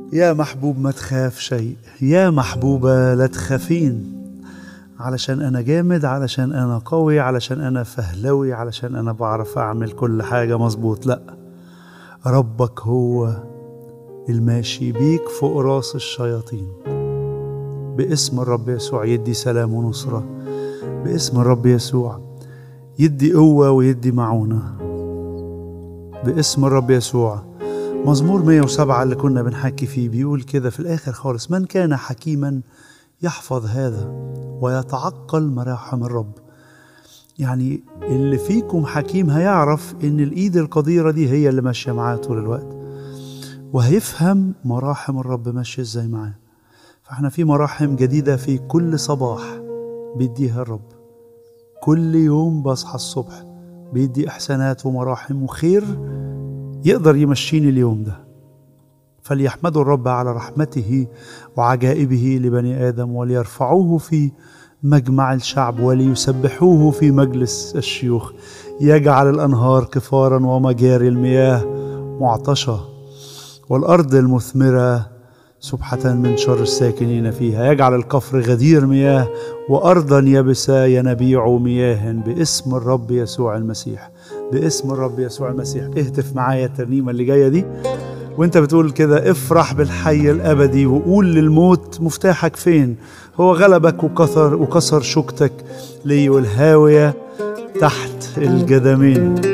يا محبوب ما تخاف شيء يا محبوبة لا تخافين علشان أنا جامد علشان أنا قوي علشان أنا فهلوي علشان أنا بعرف أعمل كل حاجة مظبوط لأ ربك هو الماشي بيك فوق راس الشياطين باسم الرب يسوع يدي سلام ونصرة باسم الرب يسوع يدي قوة ويدي معونة باسم الرب يسوع مزمور 107 اللي كنا بنحكي فيه بيقول كده في الآخر خالص من كان حكيما يحفظ هذا ويتعقل مراحم الرب يعني اللي فيكم حكيم هيعرف ان الايد القديرة دي هي اللي ماشية معاه طول الوقت وهيفهم مراحم الرب ماشية ازاي معاه فاحنا في مراحم جديدة في كل صباح بيديها الرب كل يوم بصحى الصبح بيدي إحسانات ومراحم وخير يقدر يمشيني اليوم ده فليحمدوا الرب على رحمته وعجائبه لبني آدم وليرفعوه في مجمع الشعب وليسبحوه في مجلس الشيوخ يجعل الأنهار كفارا ومجاري المياه معطشة والأرض المثمرة سبحة من شر الساكنين فيها يجعل الكفر غدير مياه وأرضا يبسا ينابيع مياه باسم الرب يسوع المسيح باسم الرب يسوع المسيح اهتف معايا الترنيمة اللي جاية دي وانت بتقول كده افرح بالحي الأبدي وقول للموت مفتاحك فين هو غلبك وكسر وكسر شوكتك لي والهاوية تحت الجدمين